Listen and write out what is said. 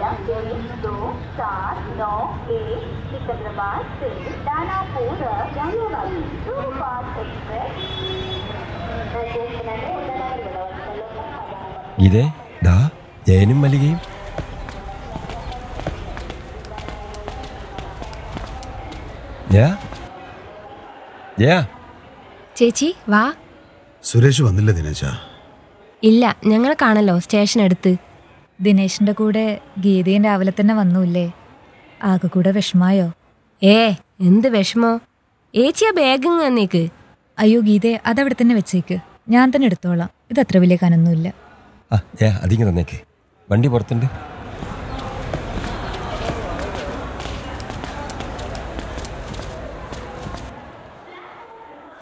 एक दो सात नौ एक सिकंदराबाद से दानापुर जाने वाली सुपरफास्ट एक्सप्रेस ഇതേ ദാ ജയനും മല്ലികയും ജയ ജയ ചേച്ചി വാ സുരേഷ് വന്നില്ല ദിനേശ ഇല്ല ഞങ്ങൾ കാണല്ലോ സ്റ്റേഷൻ അടുത്ത് ദിനേശിന്റെ കൂടെ ഗീതയും രാവിലെ തന്നെ വന്നൂല്ലേ ആകെ കൂടെ വിഷമായോ ഏ എന്ത് വിഷമോ ഏച്ചി ആ ബാഗ് തന്നേക്ക് അയ്യോ ഗീതയെ അതവിടെ തന്നെ വെച്ചേക്ക് ഞാൻ തന്നെ എടുത്തോളാം ഇത് അത്ര വലിയ കനൊന്നുമില്ല ആ ജയ അതിങ്ങ് തന്നേക്ക് വണ്ടി പുറത്തുണ്ട്